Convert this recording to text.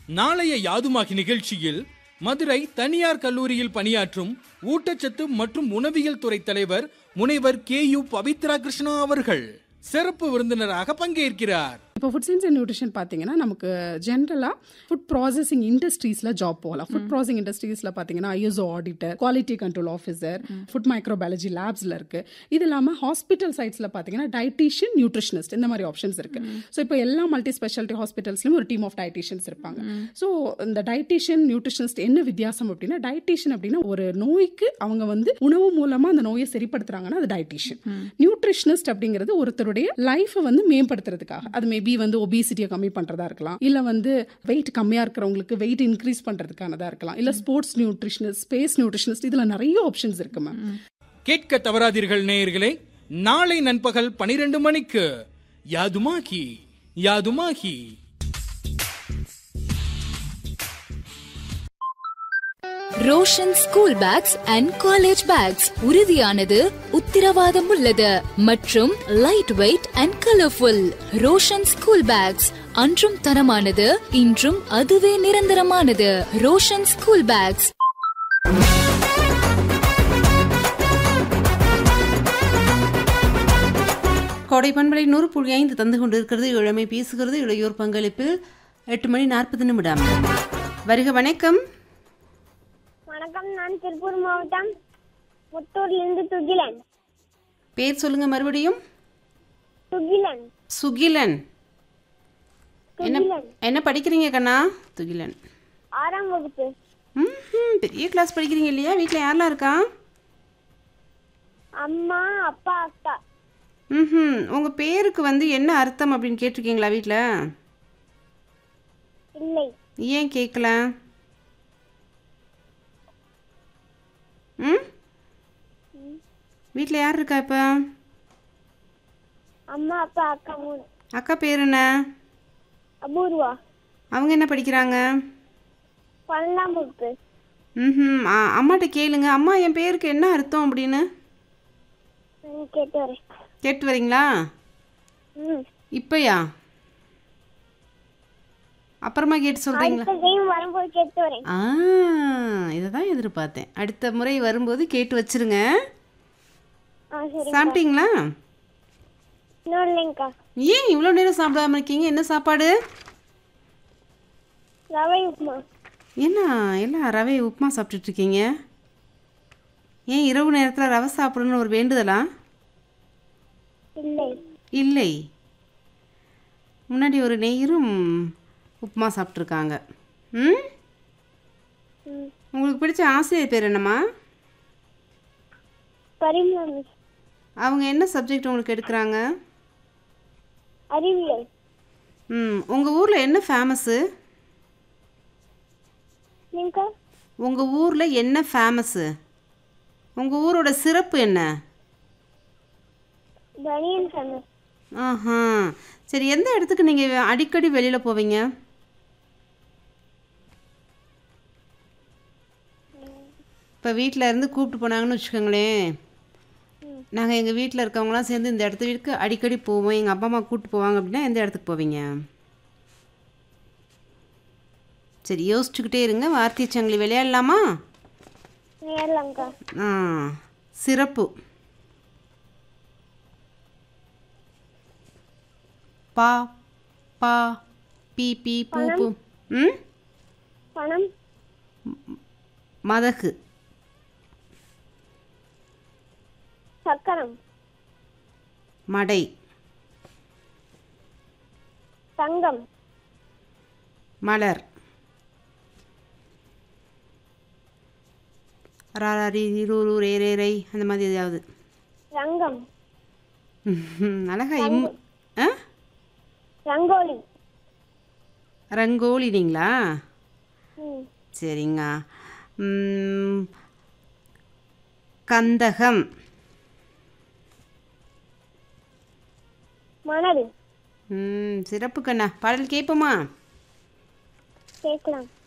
நாளைய யாதுமாகி நிகழ்ச்சியில் மதுரை தனியார் கல்லூரியில் பணியாற்றும் ஊட்டச்சத்து மற்றும் உணவியல் துறை தலைவர் முனைவர் கே யு பவித்ரா கிருஷ்ணா அவர்கள் சிறப்பு விருந்தினராக பங்கேற்கிறார் இப்போ ஃபுட் சயின்ஸ் அண்ட் நியூட்ரிஷன் பார்த்தீங்கன்னா நமக்கு ஜென்ரலாக ஃபுட் ப்ராசஸிங் இண்டஸ்ட்ரீஸில் ஜாப் போகலாம் ஃபுட் ப்ராசஸிங் இண்டஸ்ட்ரீஸில் பார்த்தீங்கன்னா ISO auditor quality control officer food microbiology லேப்ஸில் இருக்குது இது இல்லாமல் ஹாஸ்பிட்டல் சைட்ஸில் பார்த்தீங்கன்னா டயட்டீஷியன் நியூட்ரிஷனிஸ்ட் இந்த மாதிரி ஆப்ஷன்ஸ் இருக்குது ஸோ இப்போ எல்லா மல்டி ஸ்பெஷாலிட்டி ஹாஸ்பிட்டல்ஸ்லையும் ஒரு டீம் ஆஃப் டயட்டீஷியன்ஸ் இருப்பாங்க ஸோ இந்த டயட்டீஷியன் நியூட்ரிஷனிஸ்ட் என்ன வித்தியாசம் அப்படின்னா டயட்டீஷியன் அப்படின்னா ஒரு நோய்க்கு அவங்க வந்து உணவு மூலமாக அந்த நோயை சரிப்படுத்துறாங்கன்னா அது டயட்டீஷியன் நியூட்ரிஷனிஸ்ட் அப்படிங்கிறது ஒருத்தருடைய லைஃப்பை வந்து மேம்படுத்துறதுக்காக அது மேபி வந்து ஒபிசிட்டியை கம்மி பண்றதா இருக்கலாம் இல்ல வந்து வெயிட் கம்மியா இருக்கிறவங்களுக்கு வெயிட் இன்க்ரீஸ் பண்றதுக்கானதா இருக்கலாம் இல்ல ஸ்போர்ட்ஸ் நியூட்ரிஷனிஸ்ட் ஸ்பேஸ் நியூட்ரிஷனிஸ்ட் இதுல நிறைய ஆப்ஷன்ஸ் இருக்கு மேம் கேட்க தவறாதீர்கள் நேயர்களே நாளை நண்பகல் பனிரெண்டு மணிக்கு யாதுமாகி யாதுமாகி Roshan school bags and college bags உறுதியானது உத்திரவாதம் உள்ளது மற்றும் light weight and colourful Roshan school bags அன்றும் தரமானது இன்றும் அதுவே நிரந்தரமானது ரோஷன் ஸ்கூல் பேக்ஸ் கோடை பண்பலை நூறு புள்ளி ஐந்து தந்து கொண்டிருக்கிறது இளமை பேசுகிறது இளையோர் பங்களிப்பில் எட்டு மணி நாற்பது நிமிடம் வருக வணக்கம் வணக்கம் நான் திருப்பூர் மாவட்டம் முத்தூர்லேருந்து துகிலன் பேர் சொல்லுங்க மறுபடியும் துகிலன் சுகிலன் என்ன துகிலன் என்ன படிக்கிறீங்க கண்ணா துகிலன் ஆறாம் வகுப்பு ம் பெரிய கிளாஸ் படிக்கிறீங்க இல்லையா வீட்டில் யாரெல்லாம் இருக்கா அம்மா அப்பா அக்கா ம் உங்கள் பேருக்கு வந்து என்ன அர்த்தம் அப்படின்னு கேட்டிருக்கீங்களா வீட்டில் இல்லை ஏன் கேட்கல ம் வீட்டில் யார் இருக்கா இப்போ அம்மா அப்பா அக்கா மூணு அக்கா பேர் என்ன அபூர்வா அவங்க என்ன படிக்கிறாங்க பன்னெண்டாம் வகுப்பு ம் அம்மாட்ட கேளுங்க அம்மா என் பேருக்கு என்ன அர்த்தம் அப்படின்னு நான் கேட்டு வரேன் கேட்டு வரீங்களா ம் இப்பயா அப்புறமா கேட்டு சொல்கிறீங்களா அடுத்த டைம் வரும்போது கேட்டு வரேன் ஆ இதை தான் எதிர்பார்த்தேன் அடுத்த முறை வரும்போது கேட்டு வச்சிருங்க ஆ சரி சாப்பிட்டீங்களா இன்னும் இல்லைங்கக்கா ஏன் இவ்வளோ நேரம் சாப்பிடாம இருக்கீங்க என்ன சாப்பாடு ரவை உப்புமா என்ன எல்லாம் ரவை உப்புமா சாப்பிட்டுட்டு இருக்கீங்க ஏன் இரவு நேரத்தில் ரவை சாப்பிடணும்னு ஒரு வேண்டுதலா இல்லை இல்லை முன்னாடி ஒரு நெய்ரும் உப்புமா சாப்பிட்ருக்காங்க ம் ம் உங்களுக்கு பிடிச்ச ஆசிரியர் பேர் என்னம்மா பரிமளா மிஸ் அவங்க என்ன சப்ஜெக்ட் உங்களுக்கு எடுக்கிறாங்க அறிவியல் ம் உங்கள் ஊரில் என்ன ஃபேமஸ்ஸு நீங்கக்கா உங்கள் ஊரில் என்ன ஃபேமஸ்ஸு உங்கள் ஊரோட சிறப்பு என்ன பனியன் சமர் ஆஹா சரி எந்த இடத்துக்கு நீங்கள் அடிக்கடி வெளியில் போவீங்க இப்போ வீட்டில் இருந்து கூப்பிட்டு போனாங்கன்னு வச்சுக்கோங்களேன் நாங்கள் எங்கள் வீட்டில் இருக்கவங்களாம் சேர்ந்து இந்த இடத்துக்கு அடிக்கடி போவோம் எங்கள் அப்பா அம்மா கூப்பிட்டு போவாங்க அப்படின்னா எந்த இடத்துக்கு போவீங்க சரி யோசிச்சுக்கிட்டே இருங்க வார்த்தை சங்கிலி விளையாடலாமா நேரலாங்க்கா ஆ சிறப்பு பா பா பி பி பூ பூ ம் பணம் மதகு சக்கரம் மடை தங்கம் மலர் ராரி ரூரு ரே ரே ரை அந்த மாதிரி எதாவது ரங்கம் ம்ஹும். அழகா இம் ஆ ரங்கோலி ரங்கோலினீங்களா ம் சரிங்க ம், கந்தகம் மணல் ம் சிறப்பு கண்ணா பாடல் கேட்போமா கேட்கலாம்